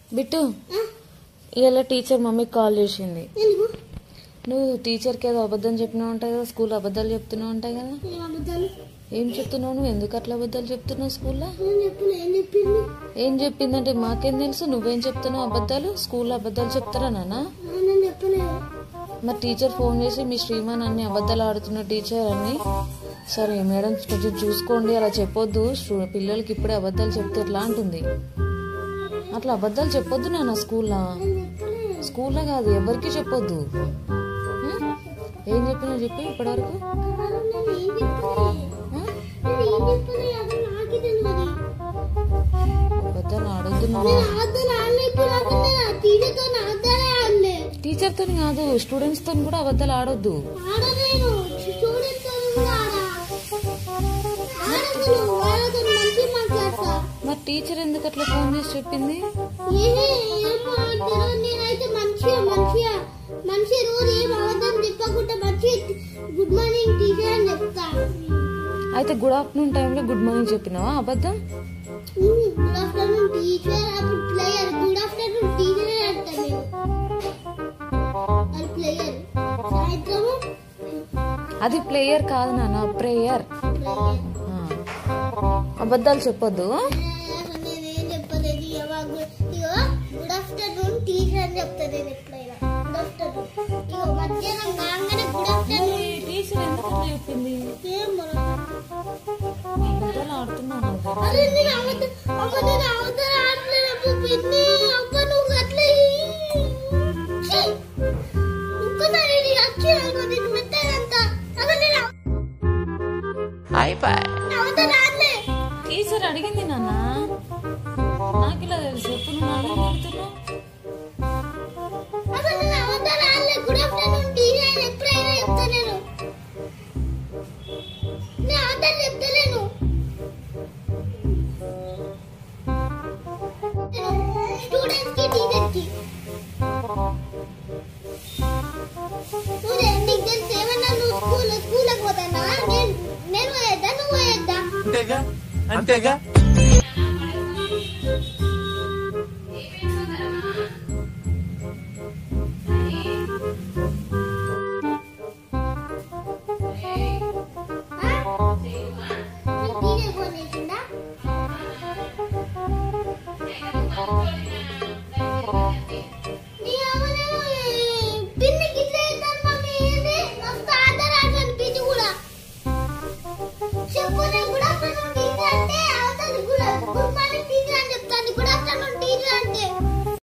Bit ఇవాళ teacher మమ్మీకి call చేసింది ఎందుకు నువ్వు టీచర్కి ఏదో అబద్ధం చెప్పినావు ఉంటాయి కదా స్కూల్ అబద్ధాలు చెప్తున్నావు ఉంటాయి కదా ఏం అబద్ధాలు ఏం చెప్తున్నావు నువ్వు ఎందుకు అట్లా అబద్ధాలు చెప్తున్నావు స్కూల్లో నేను చెప్పిన ఏం చెప్పింది ఏం చెప్పిందంటే మాకేం తెలుసు నువ్వేం చెప్తున్నావు అబద్ధాలు స్కూల్లో అబద్ధాలు చెప్తారా నాన్న ఆ, నేను చెప్పలేదు మరి టీచర్ ఫోన్ చేసి మీ శ్రీమాన్ అన్ని అబద్ధాలు ఆడుతున్న టీచర్ అని సరే మేడం కొంచెం చూసుకోండి అలా చెప్పొద్దు స్టూ- పిల్లలకి ఇప్పుడే అబద్ధాలు చెప్తే ఎట్లా అంటుంది అట్లా అబద్ధాలు చెప్పొద్దు నాన్న స్కూల్లో నేను చెప్పలేదు స్కూల్లో కాదు ఎవరికి చెప్పొద్దు ఉం? ఏం చెప్పినా చెప్పి ఇప్పటివరకు కాదు, నేను ఏం చెప్పలేదు ఉం? నేను ఏం చెప్పలేదు అది నాకే తెలియదు అబద్ధాలు ఆడొద్దు నాన్న నేను ఆద్దాలు ఆడలే ఇప్పుడు నాకు నేను టీచర్తో ఆద్దాలే ఆడలే టీచర్తో కాదు స్టూడెంట్స్తో కూడా అబద్ధాలు ఆడొద్దు ఆడలేను స్టూడెంట్తో కూడా ఆడా ఆడదు వాళ్ళతో మంచి మాట్లాడతా మరి టీచర్ ఎందుకు అట్లా ఫోన్ చేసి చెప్పింది ఏహే, ఏమో అంటారో నేనైతే మంచిగా మంచిగా మంచి రోజు ఏం అబద్ధం చెప్పకుండా మంచిగా గుడ్ మార్నింగ్ టీచర్ అని చెప్తా అయితే గుడ్ ఆఫ్టర్నూన్ టైంలో గుడ్ మార్నింగ్ చెప్పినావా అబద్ధం గుడ్ ఆఫ్టర్నూన్ టీచర్ అప్పుడు ప్లేయర్ గుడ్ ఆఫ్టర్నూన్ టీచర్ అంటా నేను అది ప్లేయర్ సాయంత్రము అది ప్లేయర్ కాదు నాన్న ప్రేయర్ ప్లేయర్ అబద్ధాలు చెప్పొద్దు అసలు నేనేం చెప్పలేదు ఇగో ఇగో గుడ్ ఆఫ్టర్నూన్ టీచర్ అని చెప్తా నేను ఎప్పుడైనా గుడ్ ఆఫ్టర్నూన్ ఇగో మధ్యాహ్నం కాగానే గుడ్ ఆఫ్టర్నూన్ టీచర్ ఎందుకు అట్లా చెప్పింది ఏం మనం అబద్ధాలు ఆడుతున్నాను అరే నేను అవత అమ్మ నేను అవతల ఆడలేనప్పుడు పిన్ని అమ్మ నువ్వు అట్లా ఛీ! ఒక్కసారి ఇది వచ్చి అనుకో నేను మెత్తనంత అమ్మ నేను అవతల ఆడలే టీచర్ అడిగింది నాన్న నాకు ఇలా తెలుసు ఎప్పుడు నువ్వు నాన్న అడుగుతున్నావు అసలు నేను అవతల ఆడలే గుడ్ ఆఫ్టర్నూన్ టీచర్ అని ఎప్పుడైనా చెప్తా నేను నేను అవతల చెప్తలేను స్టూడెంట్స్ కి టీచర్ కి నువ్వు నీకు తెలిసి ఏమన్నా నువ్వు స్కూల్ స్కూల్కి పోతానా నేను నేను పోయేద్దా నువ్వు పోయేద్దా అంతేగా అంతేగా